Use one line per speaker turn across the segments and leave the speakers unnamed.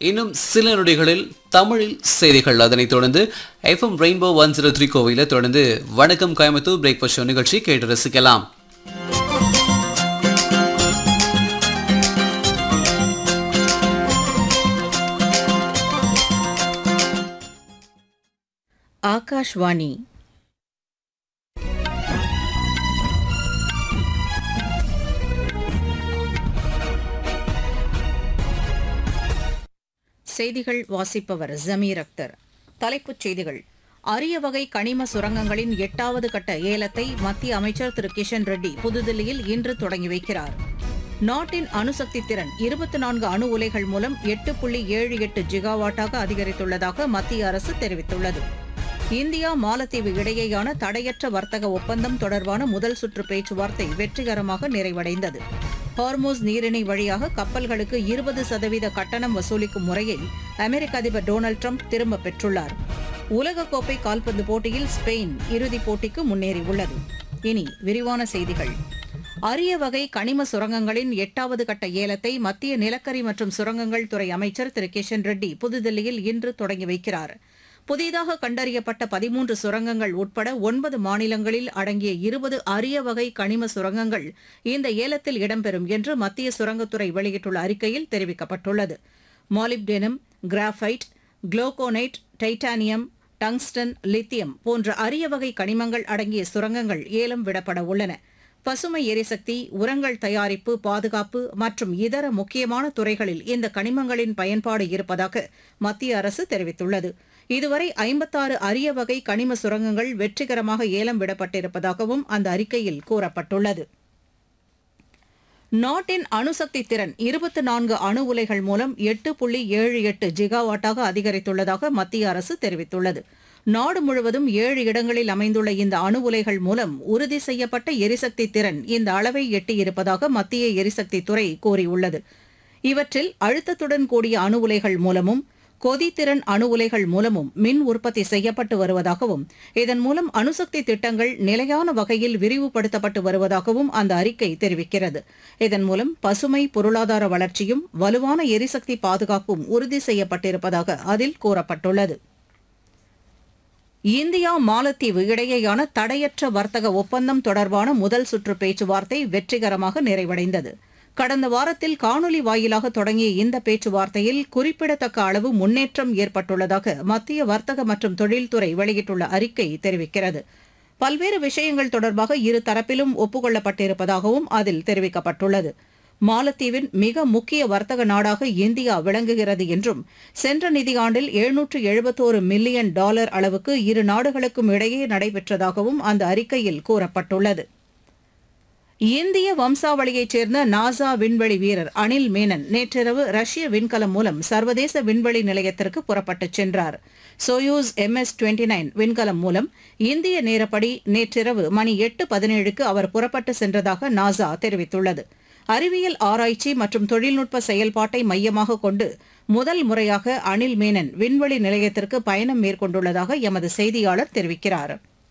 இன்னும் சில நொடிகளில் தமிழில் செய்திகள் அதனைத் தொடர்ந்து FM rainbow one zero three கோவையில் தொடர்ந்து வணக்கம் கோயம்புத்தூர் பிரேக்ஃபாஸ்ட் ஷோ நிகழ்ச்சி கேட்டு ரசிக்கலாம்
ஆகாஷ்வாணி செய்திகள் வாசிப்பவர் ஜமீர் அக்தர் தலைப்புச் செய்திகள் அரிய வகை கனிம சுரங்கங்களின் எட்டாவது கட்ட ஏலத்தை மத்திய அமைச்சர் திரு கிஷன் ரெட்டி புதுதில்லியில் இன்று தொடங்கி வைக்கிறார் நாட்டின் அணுசக்தி திறன் இருபத்தி நான்கு அணு உலைகள் மூலம் எட்டு புள்ளி ஏழு எட்டு ஜிகாவாட்டாக அதிகரித்துள்ளதாக மத்திய அரசு தெரிவித்துள்ளது இந்தியா மாலத்தீவு இடையேயான தடையற்ற வர்த்தக ஒப்பந்தம் தொடர்பான முதல் சுற்று பேச்சுவார்த்தை வெற்றிகரமாக நிறைவடைந்தது ஹார்மோஸ் நீரிணை வழியாக கப்பல்களுக்கு இருபது சதவீத கட்டணம் வசூலிக்கும் முறையை அமெரிக்க அதிபர் டொனால்டு ட்ரம்ப் திரும்பப் பெற்றுள்ளார் உலகக்கோப்பை கால்பந்து போட்டியில் ஸ்பெயின் இறுதிப் போட்டிக்கு முன்னேறியுள்ளது இனி விரிவான செய்திகள் அரிய வகை கனிம சுரங்கங்களின் எட்டாவது கட்ட ஏலத்தை மத்திய நிலக்கரி மற்றும் சுரங்கங்கள் துறை அமைச்சர் திரு கிஷன் ரெட்டி புதுதில்லியில் இன்று தொடங்கி வைக்கிறார் புதிதாக கண்டறியப்பட்ட பதிமூன்று சுரங்கங்கள் உட்பட ஒன்பது மாநிலங்களில் அடங்கிய இருபது அரிய வகை கனிம சுரங்கங்கள் இந்த ஏலத்தில் இடம்பெறும் என்று மத்திய சுரங்கத்துறை வெளியிட்டுள்ள அறிக்கையில் தெரிவிக்கப்பட்டுள்ளது molybdenum graphite glauconite titanium tungsten lithium போன்ற அரிய வகை கனிமங்கள் அடங்கிய சுரங்கங்கள் ஏலம் விடப்பட உள்ளன பசுமை எரிசக்தி உரங்கள் தயாரிப்பு பாதுகாப்பு மற்றும் இதர முக்கியமான துறைகளில் இந்த கனிமங்களின் பயன்பாடு இருப்பதாக மத்திய அரசு தெரிவித்துள்ளது இதுவரை ஐம்பத்தாறு அரிய வகை கனிம சுரங்கங்கள் வெற்றிகரமாக ஏலம் விடப்பட்டிருப்பதாகவும் அந்த அறிக்கையில் கூறப்பட்டுள்ளது நாட்டின் அணுசக்தி திறன் இருபத்தி நான்கு அணு உலைகள் மூலம் எட்டு புள்ளி ஏழு எட்டு ஜிகாவாட்டாக அதிகரித்துள்ளதாக மத்திய அரசு தெரிவித்துள்ளது நாடு முழுவதும் ஏழு இடங்களில் அமைந்துள்ள இந்த அணு உலைகள் மூலம் உறுதி செய்யப்பட்ட எரிசக்தி திறன் இந்த அளவை எட்டியிருப்பதாக மத்திய எரிசக்தி துறை கூறியுள்ளது இவற்றில் அழுத்தத்துடன் கூடிய அணு உலைகள் மூலமும் கொதித்திறன் அணு உலைகள் மூலமும் மின் உற்பத்தி செய்யப்பட்டு வருவதாகவும் இதன் மூலம் அணுசக்தி திட்டங்கள் நிலையான வகையில் விரிவுபடுத்தப்பட்டு வருவதாகவும் அந்த அறிக்கை தெரிவிக்கிறது இதன் மூலம் பசுமை பொருளாதார வளர்ச்சியும் வலுவான எரிசக்தி பாதுகாப்பும் உறுதி செய்யப்பட்டிருப்பதாக அதில் கூறப்பட்டுள்ளது இந்தியா மாலத்தீவு இடையேயான தடையற்ற வர்த்தக ஒப்பந்தம் தொடர்பான முதல் சுற்று பேச்சுவார்த்தை வெற்றிகரமாக நிறைவடைந்தது கடந்த வாரத்தில் காணொலி வாயிலாக தொடங்கிய இந்த பேச்சுவார்த்தையில் குறிப்பிடத்தக்க அளவு முன்னேற்றம் ஏற்பட்டுள்ளதாக மத்திய வர்த்தக மற்றும் தொழில்துறை வெளியிட்டுள்ள அறிக்கை தெரிவிக்கிறது பல்வேறு விஷயங்கள் தொடர்பாக இரு தரப்பிலும் ஒப்புக்கொள்ளப்பட்டிருப்பதாகவும் அதில் தெரிவிக்கப்பட்டுள்ளது மாலத்தீவின் மிக முக்கிய வர்த்தக நாடாக இந்தியா விளங்குகிறது என்றும் சென்ற நிதியாண்டில் எழுநூற்று எழுபத்தோரு மில்லியன் டாலர் அளவுக்கு இரு நாடுகளுக்கும் இடையே நடைபெற்றதாகவும் அந்த அறிக்கையில் கூறப்பட்டுள்ளது இந்திய வம்சாவளியைச் சேர்ந்த நாசா விண்வெளி வீரர் அனில் மேனன் நேற்றிரவு ரஷ்ய விண்கலம் மூலம் சர்வதேச விண்வெளி நிலையத்திற்கு புறப்பட்டுச் சென்றார் சோயூஸ் எம்எஸ் டுவெண்ட்டி நைன் விண்கலம் மூலம் இந்திய நேரப்படி நேற்றிரவு மணி எட்டு பதினேழுக்கு அவர் புறப்பட்டு சென்றதாக நாசா தெரிவித்துள்ளது அறிவியல் ஆராய்ச்சி மற்றும் தொழில்நுட்ப செயல்பாட்டை மையமாக கொண்டு முதல் முறையாக அனில் மேனன் விண்வெளி நிலையத்திற்கு பயணம் மேற்கொண்டுள்ளதாக எமது செய்தியாளர் தெரிவிக்கிறார்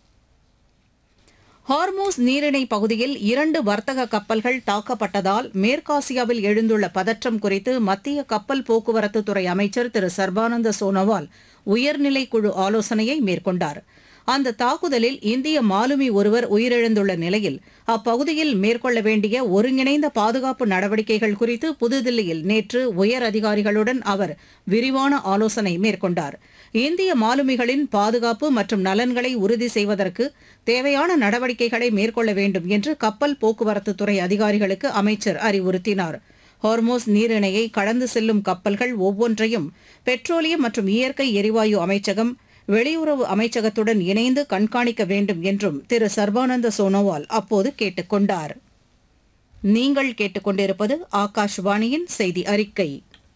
ஹார்மோஸ் நீரிணை பகுதியில் இரண்டு வர்த்தக கப்பல்கள் தாக்கப்பட்டதால் மேற்காசியாவில் எழுந்துள்ள பதற்றம் குறித்து மத்திய கப்பல் போக்குவரத்து துறை அமைச்சர் திரு சர்பானந்த சோனோவால் உயர்நிலை குழு ஆலோசனையை மேற்கொண்டார் அந்த தாக்குதலில் இந்திய மாலுமி ஒருவர் உயிரிழந்துள்ள நிலையில் அப்பகுதியில் மேற்கொள்ள வேண்டிய ஒருங்கிணைந்த பாதுகாப்பு நடவடிக்கைகள் குறித்து புதுதில்லியில் நேற்று உயர் அதிகாரிகளுடன் அவர் விரிவான ஆலோசனை மேற்கொண்டார் இந்திய மாலுமிகளின் பாதுகாப்பு மற்றும் நலன்களை உறுதி செய்வதற்கு தேவையான நடவடிக்கைகளை மேற்கொள்ள வேண்டும் என்று கப்பல் போக்குவரத்து துறை அதிகாரிகளுக்கு அமைச்சர் அறிவுறுத்தினார் ஹார்மோஸ் நீரிணையை கடந்து செல்லும் கப்பல்கள் ஒவ்வொன்றையும் பெட்ரோலியம் மற்றும் இயற்கை எரிவாயு அமைச்சகம் வெளியுறவு அமைச்சகத்துடன் இணைந்து கண்காணிக்க வேண்டும் என்றும் திரு சர்பானந்த சோனோவால் அப்போது கேட்டுக் கொண்டார் நீங்கள் கேட்டுக்கொண்டிருப்பது ஆகாஷ்வாணியின் செய்தி அறிக்கை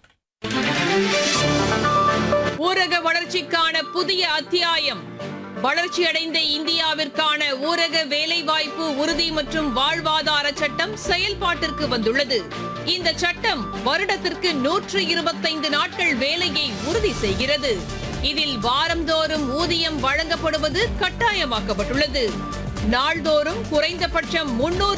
ஊரக வளர்ச்சிக்கான புதிய அத்தியாயம் வளர்ச்சியடைந்த இந்தியாவிற்கான ஊரக வேலைவாய்ப்பு உறுதி மற்றும் வாழ்வாதார சட்டம் செயல்பாட்டிற்கு வந்துள்ளது இந்த சட்டம் வருடத்திற்கு நூற்று இருபத்தைந்து நாட்கள் வேலையை உறுதி செய்கிறது இதில் வாரந்தோறும் ஊதியம் வழங்கப்படுவது கட்டாயமாக்கப்பட்டுள்ளது நாள்தோறும் குறைந்தபட்சம் முன்னூறு